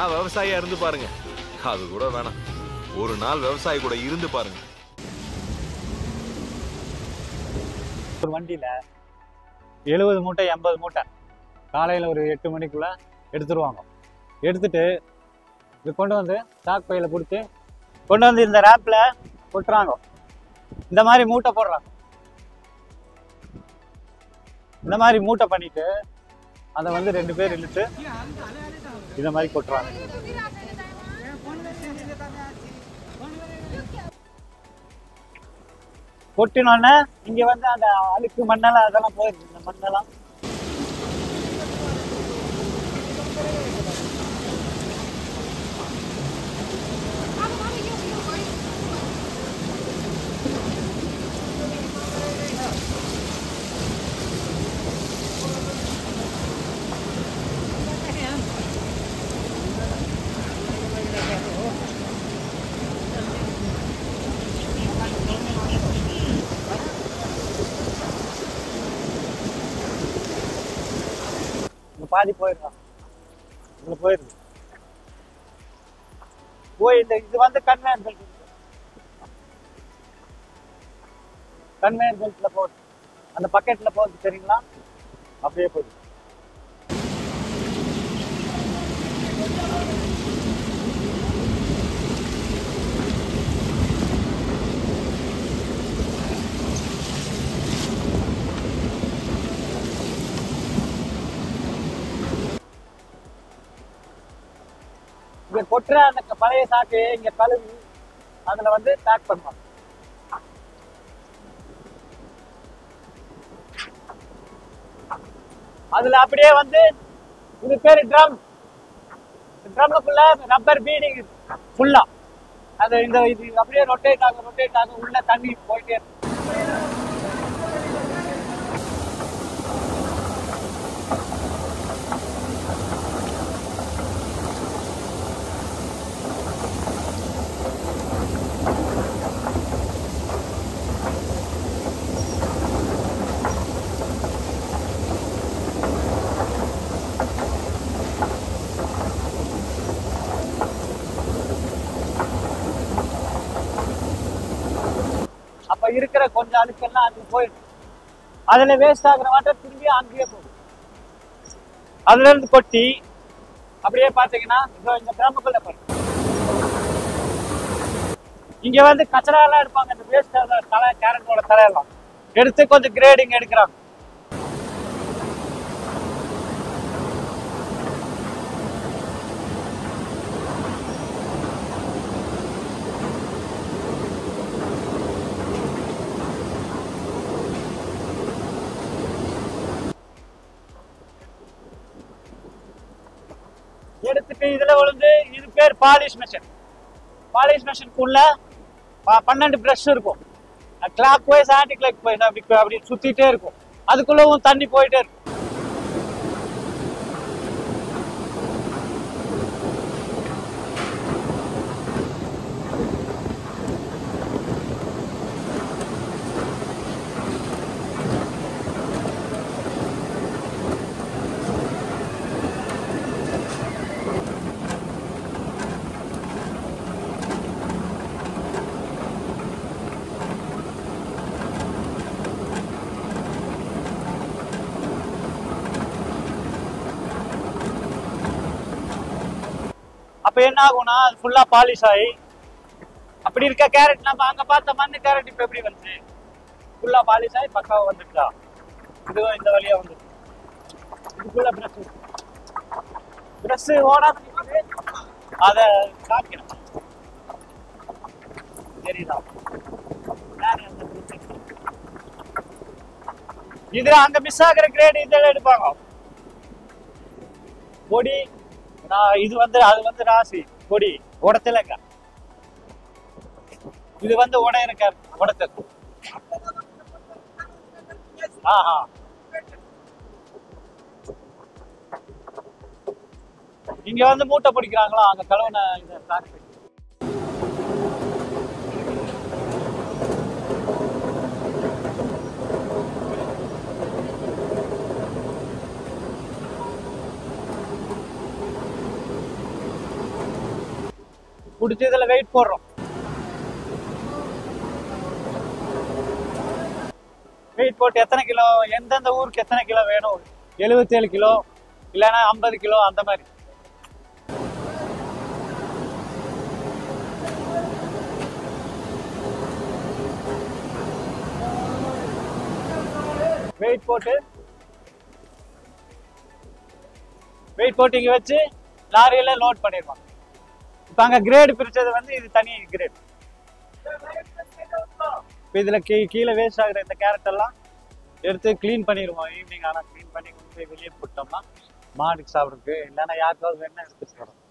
நான் விவசாயியா இருந்து பாருங்க அது கூட வேணாம் ஒரு நாள் விவசாயி கூட இருந்து பாருங்க ஒரு வண்டியில எழுபது மூட்டை எண்பது மூட்டை காலையில் ஒரு எட்டு மணிக்குள்ள எடுத்துருவாங்க எடுத்துட்டு இது கொண்டு வந்து ஸ்டாக் பையில கொடுத்து கொண்டு வந்து இந்த ரேப்ல கொட்டுறாங்க இந்த மாதிரி மூட்டை போடுறாங்க இந்த மாதிரி மூட்டை பண்ணிட்டு அதை வந்து ரெண்டு பேர் இழுத்து இந்த மாதிரி கொட்டுறாங்க கொட்டினோடனே இங்க வந்து அந்த அழுக்கு மண்ணெல்லாம் அதெல்லாம் போயிருக்கு இந்த மண்ணெல்லாம் இங்க பாதி போயிடுறான் இதுல போயிடுது போய் இந்த இது வந்து கன்வேயர் பெல்ட் கன்வேயர் பெல்ட்ல போகுது அந்த பக்கெட்ல போகுது தெரியுங்களா அப்படியே போகுது இங்க கொட்டுற அந்த க- பழைய சாக்கு இங்க கழுவி அதுல வந்து பேக் பண்ணுவாங்க அதுல அப்படியே வந்து இது பேரு ட்ரம் ட்ரம்முக்குள்ள ரப்பர் பீடிங் ஃபுல்லா அது இந்த இது அப்படியே ரொட்டேட் ஆகும் ரொட்டேட் ஆகும் உள்ள தண்ணி போயிட்டே இருக்கும் அப்ப இருக்கிற கொஞ்சம் அழுக்கெல்லாம் அது போயிடும் அதுல வேஸ்ட் ஆகுற வாட்டர் திரும்பி அங்கேயே போகும் அதுல இருந்து கொட்டி அப்படியே பாத்தீங்கன்னா இதோ இந்த கிராமக்குள்ள போயிடும் இங்க வந்து கச்சரா எல்லாம் எடுப்பாங்க இந்த வேஸ்ட் தலை கேரட்டோட தலையெல்லாம் எடுத்து கொஞ்சம் கிரேடிங் எடுக்கிறாங்க எடுத்துட்டு இதுல விழுந்து இது பேர் பாலிஷ் மெஷின் பாலிஷ் மெஷினுக்குள்ள பன்னெண்டு ப்ரஷ் இருக்கும் clockwise anticlockwise அப்படி அப்படி சுத்திட்டே இருக்கும் அதுக்குள்ளவும் தண்ணி போயிட்டே இருக்கும் அப்ப என்ன ஆகும்னா அது ஃபுல்லா பாலிஷ் ஆகி அப்படி இருக்க கேரட் நம்ம அங்க பார்த்த மண்ணு கேரட் இப்ப எப்படி வந்துச்சு ஃபுல்லா பாலிஷ் ஆகி பக்காவா வந்துருச்சா இதுவும் இந்த வழியா வந்துருக்கு இதுக்குள்ள பிரஷ் பிரஷ் ஓடாம நிக்குது அத காக்கணும் தெரியுதா மேல அந்த brush இருக்கு. இதுல அங்க மிஸ் ஆகுற கிரேட் இதெல்லாம் எடுப்பாங்க பொடி நான் இது வந்து அது வந்து ராசி பொடி உடத்தலங்க இது வந்து உடையிருக்க உடத்தல் ஆஹா இங்க வந்து மூட்டை பிடிக்கிறாங்களா அங்க கழுவுன இது factory. பிடிச்சி இதில் வெயிட் போடுறோம் வெயிட் போட்டு எத்தனை கிலோ எந்தெந்த ஊருக்கு எத்தனை கிலோ வேணும் எழுபத்தேழு கிலோ இல்லைன்னா ஐம்பது கிலோ அந்த மாதிரி வெயிட் போட்டு வெயிட் போட்டு இங்க வச்சு லாரியில லோட் பண்ணிடுவாங்க இப்போ அங்க கிரேடு பிரிச்சது வந்து இது தனி கிரேட் இப்போ இதுல கீ கீழே வேஸ்ட் ஆகுற இந்த கேரட் எல்லாம் எடுத்து க்ளீன் பண்ணிடுவோம் ஈவினிங் ஆனால் க்ளீன் பண்ணி கொண்டு போய் வெளியே போட்டோம்னா மாடுக்கு சாப்பிட்றதுக்கு இல்லைன்னா யாருக்காவது வேணா எடுத்துட்டு வரோம்